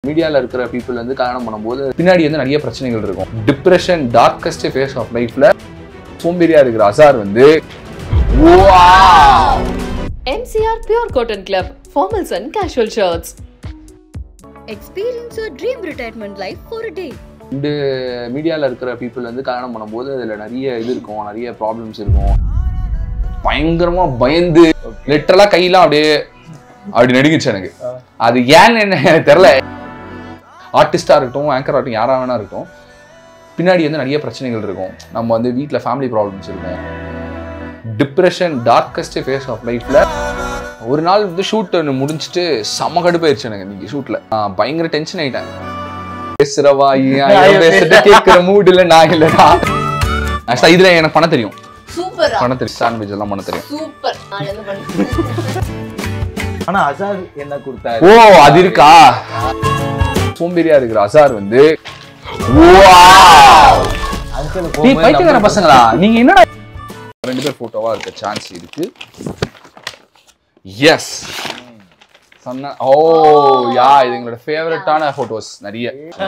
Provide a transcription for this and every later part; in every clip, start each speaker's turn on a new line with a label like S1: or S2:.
S1: மீடியாவில் இருக்கிற பீப்புள் வந்து கல்யாணம் பண்ணும்போது பின்னாடி வந்து நிறைய பிரச்சனைகள் இருக்கும் டிப்ரெஷன் டார்க்கஸ்ட் ஃபேஸ் ஆஃப் லைஃப்ல சோம்பேறியா இருக்கிற அசார் வந்து wow!
S2: MCR Pure Cotton Club, formals and casual shirts.
S3: Experience your dream retirement life for a day.
S1: ரெண்டு மீடியாவில் இருக்கிற பீப்புள் வந்து கல்யாணம் பண்ணும்போது அதில் நிறைய இது இருக்கும் நிறைய ப்ராப்ளம்ஸ் இருக்கும் பயங்கரமா பயந்து லிட்டரலாக கையெல்லாம் அப்படியே அப்படி நடுங்குச்சு எனக்கு அது ஏன்னு என்ன எனக்கு தெரில ஆர்டிஸ்டாக இருக்கட்டும் ஆங்கர் ஆகட்டும் யாராக வேணா இருக்கட்டும் பின்னாடி வந்து நிறைய பிரச்சனைகள் இருக்கும் நம்ம வந்து வீட்டில் ஃபேமிலி ப்ராப்ளம்ஸ் இருக்கும் டிப்ரெஷன் டார்க்கஸ்ட் ஃபேஸ் ஆஃப் லைஃப்பில் ஒரு நாள் வந்து ஷூட் ஒன்று முடிச்சுட்டு செம கடுப்பாயிருச்சு எனக்கு இன்னைக்கு ஷூட்டில் பயங்கர டென்ஷன் ஆயிட்டேன் பேசுறவா ஏன் பேசிட்டு கேட்குற மூட் இல்லை நான் இல்லைடா ஆக்சுவலாக இதில் எனக்கு பண்ண தெரியும்
S2: சூப்பர்
S1: பண்ண தெரியும் சாண்ட்விச் எல்லாம் பண்ண தெரியும்
S2: சூப்பர் நான் என்ன பண்ணேன்
S4: ஆனா அசார் என்ன கொடுத்தாரு
S1: ஓ அது இருக்கா சோம்பேறியா இருக்கிற அசார் வந்து wow!
S4: அங்கிள்
S1: டேய் பைத்தியக்கார பசங்களா நீங்க என்னடா ரெண்டு பேர் போட்டோவா இருக்க சான்ஸ் இருக்கு எஸ் சொன்ன ஓ யா இது எங்களோட ஃபேவரட்டான போட்டோஸ் நிறைய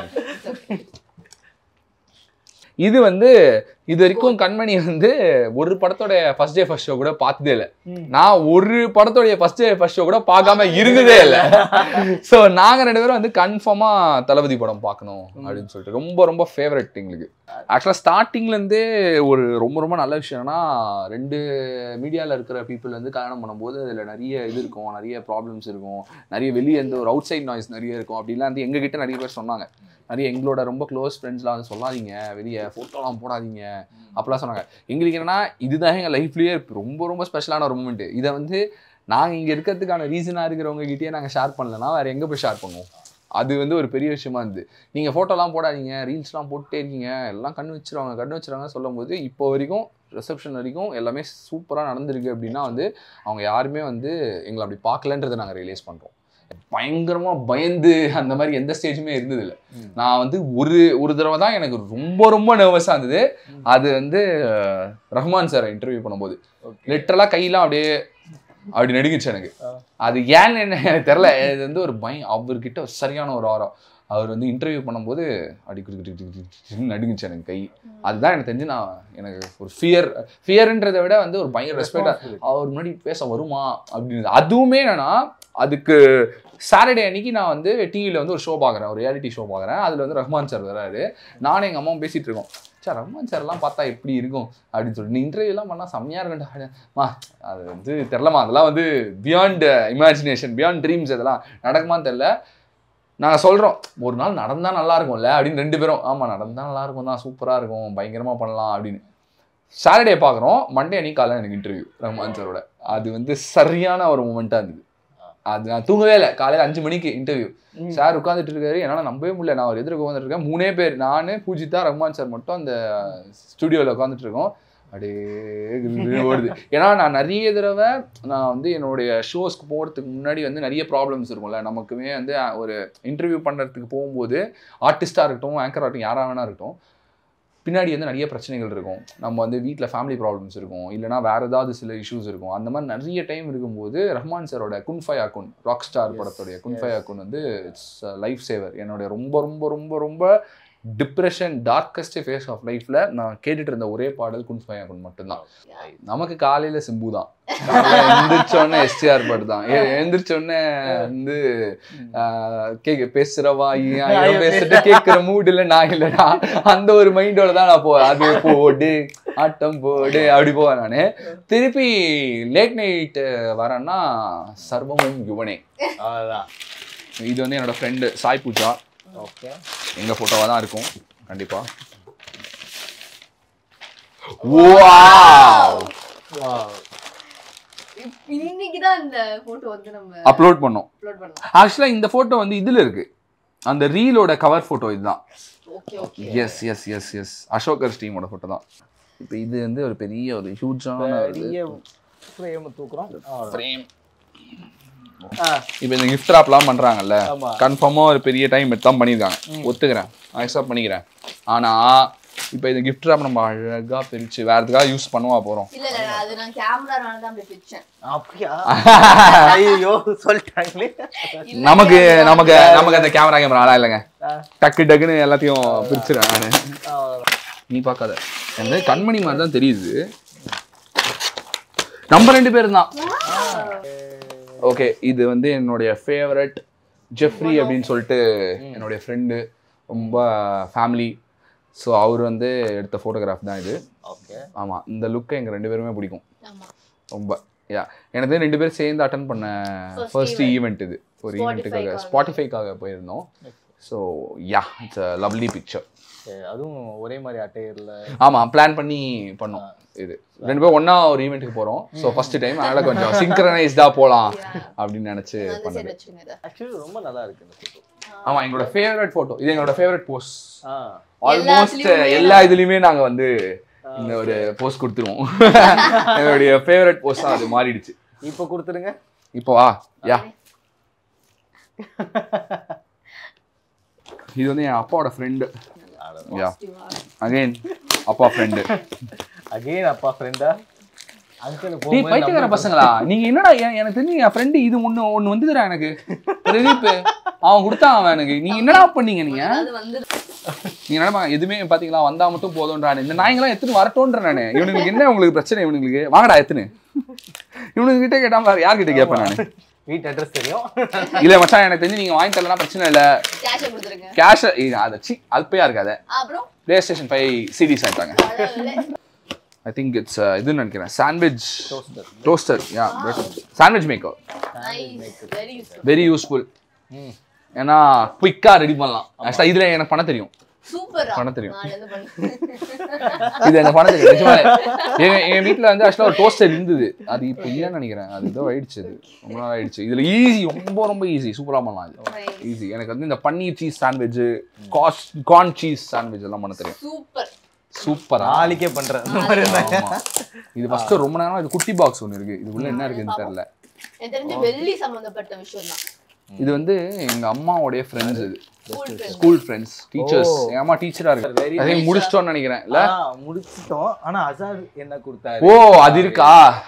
S1: இது வந்து இது வரைக்கும் கண்மணி வந்து ஒரு படத்தோட ஃபர்ஸ்ட் டே ஃபர்ஸ்ட் ஷோ கூட பார்த்ததே இல்லை நான் ஒரு படத்தோடைய ஃபர்ஸ்ட் டே ஃபர்ஸ்ட் ஷோ கூட பார்க்காம இருந்ததே இல்லை ஸோ நாங்கள் ரெண்டு பேரும் வந்து கன்ஃபார்மாக தளபதி படம் பார்க்கணும் அப்படின்னு சொல்லிட்டு ரொம்ப ரொம்ப ஃபேவரட் எங்களுக்கு ஆக்சுவலாக ஸ்டார்டிங்லேருந்தே ஒரு ரொம்ப ரொம்ப நல்ல விஷயம்னா ரெண்டு மீடியாவில் இருக்கிற பீப்புள் வந்து கல்யாணம் பண்ணும்போது அதில் நிறைய இது இருக்கும் நிறைய ப்ராப்ளம்ஸ் இருக்கும் நிறைய வெளியே இருந்து ஒரு அவுட் சைட் நாய்ஸ் நிறைய இருக்கும் அப்படிலாம் வந்து எங்ககிட்ட நிறைய பேர் சொன்னாங்க நிறைய எங்களோட ரொம்ப க்ளோஸ் ஃப்ரெண்ட்ஸ்லாம் வந்து சொல்லாதீங்க வெளியே ஃபோட்டோலாம் போடாதீங்க அப்படிலாம் சொன்னாங்க எங்களுக்கு என்னன்னா இதுதான் எங்கள் லைஃப்லேயே ரொம்ப ரொம்ப ஸ்பெஷலான ஒரு மூமெண்ட் இதை வந்து நாங்கள் இங்கே இருக்கிறதுக்கான ரீசனாக இருக்கிறவங்க கிட்டயே நாங்கள் ஷேர் பண்ணலன்னா வேறு எங்கே போய் ஷேர் பண்ணுவோம் அது வந்து ஒரு பெரிய விஷயமா இருந்தது நீங்கள் ஃபோட்டோலாம் போடாதீங்க ரீல்ஸ்லாம் போட்டே இருக்கீங்க எல்லாம் கண்ணு வச்சிருவாங்க கண்ணு வச்சிருவாங்க சொல்லும் போது இப்போ வரைக்கும் ரிசப்ஷன் வரைக்கும் எல்லாமே சூப்பராக நடந்திருக்கு அப்படின்னா வந்து அவங்க யாருமே வந்து எங்களை அப்படி பார்க்கலன்றதை நாங்கள் ரியலைஸ் பண்ணுறோம் பயங்கரமா பயந்து அந்த மாதிரி எந்த ஸ்டேஜுமே இருந்தது இல்லை நான் வந்து ஒரு ஒரு தடவை தான் எனக்கு ரொம்ப ரொம்ப நர்வஸாக இருந்தது அது வந்து அஹ், ரஹ்மான் சார் இன்டர்வியூ பண்ணும்போது லிட்டரலாக கையெல்லாம் அப்படியே அப்படி நடுங்குச்சு எனக்கு அது ஏன்னு என்ன எனக்கு தெரில இது வந்து ஒரு பயம் அவர்கிட்ட ஒரு சரியான ஒரு ஆரம் அவர் வந்து இன்டர்வியூ பண்ணும்போது அப்படி குடு குடு குடு குடு குடுன்னு நடுங்குச்சு எனக்கு கை அதுதான் எனக்கு தெரிஞ்சு நான் எனக்கு ஒரு ஃபியர் ஃபியர்ன்றதை விட வந்து ஒரு பயங்கர ரெஸ்பெக்டாக அவர் முன்னாடி பேச வருமா அப்படின்னு அதுவுமே என்னன்னா அதுக்கு சாட்டர்டே அன்னைக்கு நான் வந்து டிவியில் வந்து ஒரு ஷோ பார்க்குறேன் ஒரு ரியாலிட்டி ஷோ பார்க்குறேன் அதில் வந்து ரஹ்மான் சார் வராரு நானும் எங்கள் அம்மாவும் பேசிகிட்டு இருக்கோம் சார் ரஹ்மான் சார்லாம் பார்த்தா எப்படி இருக்கும் அப்படின்னு சொல்லிட்டு நீ இன்டர்வியூலாம் பண்ணால் செம்மையாக இருக்கும்டா அது வந்து தெரிலமா அதெல்லாம் வந்து பியாண்ட் இமேஜினேஷன் பியாண்ட் ட்ரீம்ஸ் இதெல்லாம் நடக்குமான்னு தெரில நாங்கள் சொல்கிறோம் ஒரு நாள் நடந்தால் நல்லா இருக்கும்ல அப்படின்னு ரெண்டு பேரும் ஆமாம் நடந்தால் நல்லா இருக்கும் தான் சூப்பராக இருக்கும் பயங்கரமாக பண்ணலாம் அப்படின்னு சாட்டர்டே பார்க்குறோம் மண்டே அன்னைக்கு காலையில் எனக்கு இன்டர்வியூ ரஹ்மான் சாரோட அது வந்து சரியான ஒரு மூமெண்ட்டாக இருந்தது அது நான் தூங்கவே இல்லை காலையில் அஞ்சு மணிக்கு இன்டர்வியூ சார் உட்காந்துட்டு இருக்காரு என்னால் நம்பவே முடியல நான் ஒரு எதிர்க்க உட்காந்துட்டு இருக்கேன் மூணே பேர் நான் பூஜிதா ரஹ்மான் சார் மட்டும் அந்த ஸ்டுடியோவில் உட்காந்துட்டு இருக்கோம் அப்படியே கிறுகிறுன்னு ஓடுது ஏன்னா நான் நிறைய தடவை நான் வந்து என்னுடைய ஷோஸ்க்கு போகிறதுக்கு முன்னாடி வந்து நிறைய ப்ராப்ளம்ஸ் இருக்கும்ல நமக்குமே வந்து ஒரு இன்டர்வியூ பண்ணுறதுக்கு போகும்போது ஆர்டிஸ்டாக இருக்கட்டும் ஆங்கர் ஆகட்டும் யாராக வேணா இருக்கட்டும் பின்னாடி வந்து நிறைய பிரச்சனைகள் இருக்கும் நம்ம வந்து வீட்டில் ஃபேமிலி ப்ராப்ளம்ஸ் இருக்கும் இல்லைனா வேறு ஏதாவது சில இஷ்யூஸ் இருக்கும் அந்த மாதிரி நிறைய டைம் இருக்கும்போது ரஹ்மான் சாரோட குன்ஃபை அக்குன் ராக் ஸ்டார் படத்துடைய குன்ஃபை அக்குன் வந்து இட்ஸ் லைஃப் சேவர் என்னுடைய ரொம்ப ரொம்ப ரொம்ப ரொம்ப டிப்ரெஷன் டார்க்கஸ்ட் ஃபேஸ் ஆஃப் லைஃப்பில் நான் கேட்டுட்டு இருந்த ஒரே பாடல் குன்ஃபை அக்குன் மட்டும்தான் நமக்கு காலையில் சிம்பு தான் எந்திரிச்சோடனே எஸ்டிஆர் பாட்டு தான் எ- எந்திரிச்சோடனே வந்து ஆஹ், கேக்க பேசுறவா ஏன் இவன் பேசிட்டு கேட்குற மூட் இல்லை நான் இல்லைடா அந்த ஒரு மைண்டோட தான் நான் போவேன் அது போடு ஆட்டம் போடு அப்படி போவேன் நான் திருப்பி லேட் நைட்டு வரேன்னா சர்வமும் யுவனே
S4: அதான்
S1: இது வந்து என்னோட ஃப்ரெண்டு சாய் பூஜா
S4: ஓகே
S1: எங்க போட்டோவா தான் இருக்கும் கண்டிப்பா Wow!
S2: இன்னைக்கு தான் இந்த போட்டோ வந்து நம்ம
S1: அப்லோட் பண்ணோம்
S2: அப்லோட் பண்ணலாம்
S1: ஆக்சுவலாக இந்த ஃபோட்டோ வந்து இதுல இருக்கு அந்த ரீலோட கவர் ஃபோட்டோ இதுதான்
S2: okay okay
S1: yes yes yes yes அசோகர் ஸ்டீமோட ஃபோட்டோ தான் இப்போ இது வந்து ஒரு பெரிய ஒரு ஹியூஜான
S4: பெரிய ஃப்ரேம் தூக்குறோம்
S1: ஃப்ரேம்
S4: ஆ,
S1: இப்போ இந்த கிஃப்ட் ராப்லாம் பண்றாங்கல்ல
S4: ஆமா.
S1: கன்ஃபார்மாக ஒரு பெரிய டைம் எடுத்து தான் பண்ணியிருக்காங்க ஒத்துக்கிறேன் அக்செப்ட் பண்ணிக்கிறேன் ஆனா இப்போ இந்த கிஃப்ட் ரேப் நம்ம அழகா பிரிச்சு வேற எதுக்காக யூஸ் பண்ணுவா போறோம்
S5: இல்ல இல்ல நான் அது நான் கேமரானால தான் அப்படி பிடிச்சேன்
S4: அப்படியா ஐயோ சொல்லிட்டாங்களே
S1: நமக்கு நமக்கு நமக்கு அந்த கேமரா கேமரா ஆளா இல்லைங்க
S4: ஆ.
S1: டக்கு டக்குன்னு எல்லாத்தையும் பிரிச்சிருவேன் நானு
S4: அவ்வளவுதான்.
S1: நீ பார்க்காத எனக்கு கண்மணி மாதிரி தான் தெரியுது நம்ம ரெண்டு பேரும் தான் ஓகே இது வந்து என்னுடைய ஃபேவரட் ஜெஃப்ரி அப்படின்னு சொல்லிட்டு என்னுடைய ஃப்ரெண்டு ரொம்ப ஃபேமிலி ஸோ அவர் வந்து எடுத்த ஃபோட்டோகிராஃப் தான் இது
S4: ஓகே
S1: ஆமாம் இந்த லுக்கை எங்கள் ரெண்டு பேருமே பிடிக்கும்
S5: ஆமா
S1: ரொம்ப யா எனக்கு தெரிஞ்சு ரெண்டு பேரும் சேர்ந்து அட்டன் பண்ண
S5: First
S1: ஃபர்ஸ்ட்
S5: event.
S1: ஈவெண்ட் இது ஒரு ஈவெண்ட்டுக்காக
S5: Spotify-க்காக.
S1: ஸ்பாட்டிஃபைக்காக போயிருந்தோம் so ya it's a lovely picture
S4: சரி, அதுவும் ஒரே மாதிரி அட்டையர்ல
S1: ஆமாம் பிளான் பண்ணி பண்ணோம் இது ரெண்டு பேரும் ஒண்ணா ஒரு ஈவெண்ட்டுக்கு போகிறோம் ஸோ ஃபர்ஸ்ட் டைம் அதனால கொஞ்சம் சிங்க்ரனைஸ்டாக போகலாம் அப்படின்னு நினச்சி
S5: அந்த சைடு
S1: பண்ணது
S5: வச்சுருங்க இதை
S4: ஆக்சுவலி ரொம்ப நல்லா இருக்கு இந்த photo.
S1: ஆமாம் எங்களோட ஃபேவரட் ஃபோட்டோ இது எங்களோட ஃபேவரட் போஸ்
S4: ஆ
S1: ஆல்மோஸ்ட்
S5: எல்லாத்துலயுமே
S1: எல்லா இதுலயுமே நாங்க வந்து இந்த ஒரு போஸ்ட் கொடுத்துருவோம் எங்களுடைய ஃபேவரட் போஸ்ட் தான் அது மாறிடுச்சு
S4: இப்போ கொடுத்துருங்க
S1: இப்போ வா யா இது வந்து என் அப்பாவோட ஃப்ரெண்டு யா அகைன் அப்பா ஃப்ரெண்டு
S4: அகைன் அப்பா ஃப்ரெண்டா அங்கிள்
S1: டேய் பைத்தியக்கார பசங்களா நீங்க என்னடா எ- எனக்கு தெரிஞ்சு என் ஃப்ரெண்டு இது ஒண்ணு ஒண்ணு வந்துதுடா எனக்கு பிரதீப் அவன் கொடுத்தான் அவன் எனக்கு நீங்க என்னடா பண்ணீங்க நீங்க
S5: அது வந்து
S1: நீங்க நினைப்பா எதுவுமே பாத்தீங்களா வந்தா மட்டும் போதும்ன்றானு இந்த நாய்ங்களாம் எத்தனை வரட்டோன்ற நானு இவனுக்கு என்ன உங்களுக்கு பிரச்சனை இவனுங்களுக்கு வாங்கடா எத்தனை இவனுக்கு கிட்ட கேட்டாம வேற யார்கிட்ட கேட்பேன் நானு
S4: வீட்டு அட்ரஸ் தெரியும்
S1: இல்ல மச்சான் எனக்கு தெரிஞ்சு நீங்க வாங்கி தரலாம் பிரச்சனை இல்ல
S5: கேஷை கொடுத்துருங்க
S1: கேஷ் அது சி அல்பையா இருக்காத
S5: அப்புறம்
S1: பிளே ஸ்டேஷன் ஃபைவ் சிடிஸ் ஆயிட்டாங்க
S5: பரவாயில்ல.
S1: ஐ திங்க் இட்ஸ் இதுன்னு நினைக்கிறேன் sandwich
S4: toaster
S1: toaster ya sandwich maker
S5: Nice. Very useful.
S1: Very useful
S4: hmm
S1: ஏன்னா குயிக்கா ரெடி பண்ணலாம் ஆக்சுவலா இதுல எனக்கு பண்ண தெரியும்
S5: Super ஆ?
S1: பண்ண தெரியும்.
S5: நாளைல இருந்து பண்ணு.
S1: இது எனக்கு பண்ண தெரியும் நிஜமாலே எங்க என் வீட்ல வந்து ஆக்சுவலா ஒரு டோஸ்டர் இருந்தது அது இப்போ இல்லைன்னு நினைக்கிறேன் அது இதோ ஆயிடுச்சு அது ரொம்ப நாள் ஆயிடுச்சு இதுல ஈஸி ரொம்ப ரொம்ப ஈஸி சூப்பரா பண்ணலாம் இது
S5: Nice.
S1: ஈஸி எனக்கு வந்து இந்த paneer cheese sandwich cause corn cheese sandwich எல்லாம் பண்ண தெரியும்
S5: Super.
S1: சூப்பரா
S4: நாளைக்கே பண்றேன் அந்த மாதிரி இருந்தாங்க
S1: ஆமா. இது ஃபர்ஸ்ட் ரொம்ப நேரம் இது குட்டி பாக்ஸ் ஒன்று இருக்கு இது உள்ள என்ன இருக்குன்னு தெரியல
S5: எனக்கு தெரிஞ்சு வெள்ளி சம்பந்தப்பட்ட விஷயம் தான்
S1: இது வந்து எங்க அம்மாவுடைய ஃப்ரெண்ட்ஸ் இது
S5: School friends.
S1: School friends teachers எங்க அம்மா டீச்சரா இருக்கு
S4: Very
S1: அதே முடிச்சிட்டோம்னு நினைக்கிறேன் இல்ல
S4: ஆ, முடிச்சிட்டோம் ஆனா அசார் என்ன கொடுத்தாரு
S1: ஓ அது இருக்கா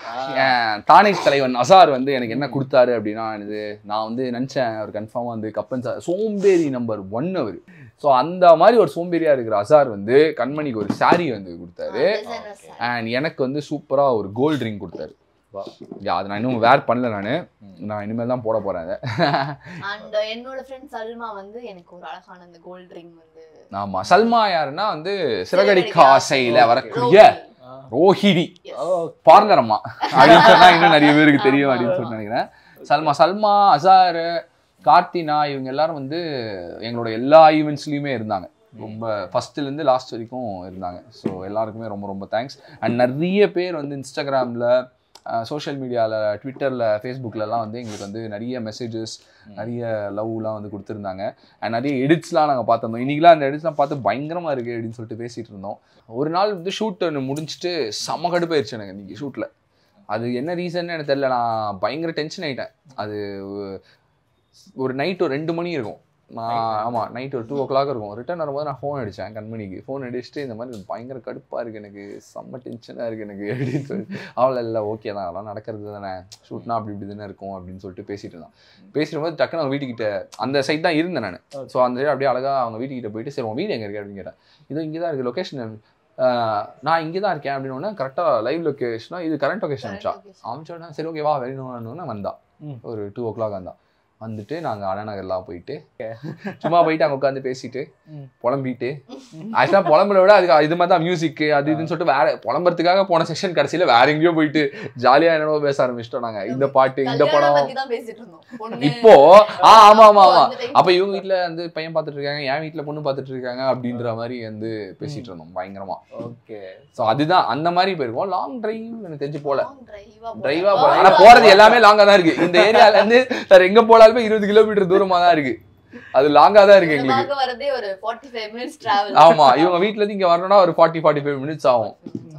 S1: ஏன், தானிக் தலைவன் அசார் வந்து எனக்கு என்ன கொடுத்தாரு அப்படின்னா இது நான் வந்து நினைச்சேன் அவர் கன்ஃபார்மா வந்து கப்பன் சார் சோம்பேறி நம்பர் ஒன் அவர் ஸோ அந்த மாதிரி ஒரு சோம்பேறியா இருக்கிற அசார் வந்து கண்மணிக்கு ஒரு saree வந்து கொடுத்தாரு
S5: Designer sir.
S1: அண்ட் எனக்கு வந்து சூப்பரா ஒரு கோல்ட் ரிங் கொடுத்தாரு யா அதை நான் இன்னும் வேர் பண்ணல நான் நான் இனிமேல் தான் போட போறேன் அதை
S5: And என்னோட ஃப்ரெண்ட் சல்மா வந்து எனக்கு ஒரு அழகான அந்த கோல்ட் ரிங் வந்து
S1: ஆமா சல்மா யாருன்னா வந்து சிறகடிக்க ஆசையில வரக்கூடிய ரோஹிணி
S5: Yes.
S1: பார்லர் அம்மா அப்படின்னு சொன்னா இன்னும் நிறைய பேருக்கு தெரியும் அப்படின்னு சொல்லி நினைக்கிறேன் சல்மா சல்மா அசார் கார்த்தினா இவங்க எல்லாரும் வந்து எங்களோட எல்லா ஈவெண்ட்ஸ்லயுமே இருந்தாங்க ரொம்ப ஃபர்ஸ்ட்ல இருந்து லாஸ்ட் வரைக்கும் இருந்தாங்க ஸோ எல்லாருக்குமே ரொம்ப ரொம்ப தேங்க்ஸ் அண்ட் நிறைய பேர் வந்து இன்ஸ்டாகிராமில் சோஷியல் மீடியாவில் ட்விட்டரில் ஃபேஸ்புக்கிலலாம் வந்து எங்களுக்கு வந்து நிறைய மெசேஜஸ் நிறைய லவ்லாம் வந்து கொடுத்துருந்தாங்க அண்ட் நிறைய எடிட்ஸ்லாம் நாங்கள் பார்த்துருந்தோம் இன்றைக்கெலாம் அந்த எடிட்ஸ்லாம் பார்த்து பயங்கரமாக இருக்குது அப்படின்னு சொல்லிட்டு பேசிகிட்டு இருந்தோம் ஒரு நாள் வந்து ஷூட் ஒன்று முடிச்சுட்டு செம்ம கடுப்பாயிருச்சு எனக்கு இன்றைக்கி ஷூட்டில் அது என்ன ரீசன்னு எனக்கு தெரியல நான் பயங்கர டென்ஷன் ஆகிட்டேன் அது ஒ- ஒரு நைட் ஒரு ரெண்டு மணி இருக்கும் நான் ஆமாம் நைட் ஒரு டூ ஓ கிளாக் இருக்கும் ரிட்டர்ன் வரும்போது நான் ஃபோன் அடித்தேன் கண்மணிக்கு ஃபோன் அடிச்சுட்டு இந்த மாதிரி பயங்கர கடுப்பாக இருக்குது எனக்கு செம்ம டென்ஷனாக இருக்குது எனக்கு அப்படின்னு சொல்லி அவளை இல்லை ஓகே தான் அதெல்லாம் நடக்கிறது தானே ஷூட்னா அப்படி இப்படி தானே இருக்கும் அப்படின்னு சொல்லிட்டு பேசிட்டு இருந்தான் பேசிட்டு போது டக்குன்னு அவங்க வீட்டுக்கிட்ட அந்த சைட் தான் இருந்தேன் நான் ஸோ அந்த சைடு அப்படியே அழகாக அவங்க வீட்டுக்கிட்ட போயிட்டு சரி உன் வீடு எங்கே இருக்கு அப்படின்னு கேட்டேன் இதோ இங்கே தான் இருக்குது லொக்கேஷன் நான் இங்கே தான் இருக்கேன் அப்படின்னு கரெக்டாக லைவ் லொக்கேஷனாக இது கரண்ட் லொக்கேஷன் அமிச்சா அமிச்சோன்னா சரி ஓகே வா வெளியே வந்தா
S4: ம்.
S1: ஒரு டூ ஓ கிளாக் வந்தா வந்துட்டு நாங்கள் அண்ணநகர்லாம் போயிட்டு சும்மா போயிட்டு அங்கே உட்காந்து பேசிட்டு
S4: ம்.
S1: புலம்பிட்டு ஆக்சுவலாக புலம்புல விட அதுக்கு இது மாதிரி தான் மியூசிக் அது இதுன்னு சொல்லிட்டு வேற புலம்புறதுக்காக போன செக்ஷன் கடைசியில் வேற எங்கேயோ போயிட்டு ஜாலியாக என்னவோ பேச ஆரம்பிச்சிட்டோம் நாங்கள் இந்த பாட்டு இந்த
S5: கல்யாணம்
S1: படம்
S5: பத்தி தான் பேசிட்டு இருந்தோம் பொண்ணு
S1: இப்போ ஆ ஆமா ஆமா ஆமா
S5: அந்த time-
S1: அப்ப இவங்க வீட்ல வந்து பையன் பார்த்துட்டு இருக்காங்க என் வீட்ல பொண்ணு பார்த்துட்டு இருக்காங்க அப்படின்ற மாதிரி வந்து பேசிட்டு இருந்தோம் பயங்கரமா
S4: ஓகே
S1: சோ அதுதான் அந்த மாதிரி போயிருக்கோம் லாங் டிரைவ் எனக்கு தெரிஞ்சு போல
S5: Long drive ஆ போறோம்.
S1: டிரைவா போல ஆனா போறது எல்லாமே லாங்கா தான் இருக்கு இந்த ஏரியால இருந்து வேற எங்க போனாலுமே இருபது கிலோமீட்டர் தூரமா தான் இருக்கு அது லாங்கா தான் இருக்கு
S5: இந்த
S1: எங்களுக்கு
S5: பார்க்க வரதே ஒரு 45 minutes travel.
S1: ஆமா இவங்க வீட்ல இருந்து இங்க வரணும்னா ஒரு ஃபார்ட்டி ஃபார்ட்டி ஃபைவ் மினிட்ஸ் ஆகும்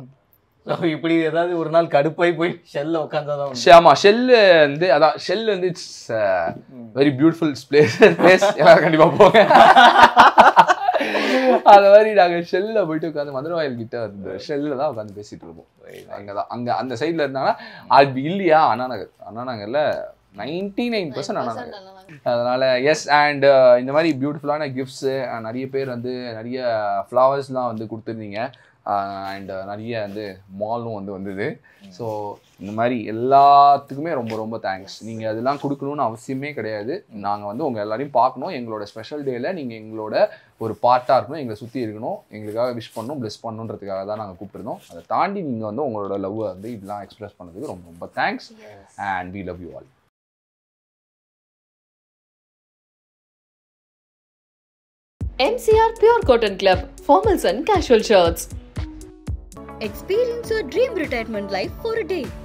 S4: So, இப்படி ஏதாவது ஒரு நாள் கடுப்பாய் போய் ஷெல்ல உட்காந்தாதான் உண்டு.
S1: ஆமா ஷெல்லு வந்து அதான் ஷெல் வந்து it's very beautiful place place எல்லாரும் கண்டிப்பா போங்க அது மாதிரி நாங்க ஷெல்ல போயிட்டு உட்காந்து மதுரவாயல் கிட்ட அந்த ஷெல்ல தான் உட்காந்து பேசிட்டு இருப்போம் அங்கதான் அங்க அந்த சைடுல இருந்தாங்கன்னா அது இல்லையா அண்ணா நகர் அண்ணா நகர்ல ninety nine percent Anna Nagar அதனால எஸ் அண்ட் இந்த மாதிரி பியூட்டிஃபுல்லான கிஃப்ட்ஸு நிறைய பேர் வந்து நிறைய ஃப்ளவர்ஸ்லாம் வந்து கொடுத்துருந்தீங்க அண்ட் நிறைய வந்து மாலும் வந்து வந்தது ஸோ இந்த மாதிரி எல்லாத்துக்குமே ரொம்ப ரொம்ப தேங்க்ஸ் நீங்கள் அதெல்லாம் கொடுக்கணும்னு அவசியமே கிடையாது நாங்கள் வந்து உங்கள் எல்லாரையும் பார்க்கணும் எங்களோட ஸ்பெஷல் டேயில் நீங்கள் எங்களோட ஒரு பார்ட்டாக இருக்கணும் எங்களை சுற்றி இருக்கணும் எங்களுக்காக விஷ் பண்ணணும் ப்ளெஸ் பண்ணணுன்றதுக்காக தான் நாங்கள் கூப்பிட்டுருந்தோம் அதை தாண்டி நீங்கள் வந்து உங்களோட லவ்வை வந்து இதெல்லாம் எக்ஸ்பிரஸ் பண்ணதுக்கு ரொம்ப ரொம்ப thanks and we love you all
S2: MCR Pure Cotton Club, formals and casual shirts.
S3: Experience your dream retirement life for a day.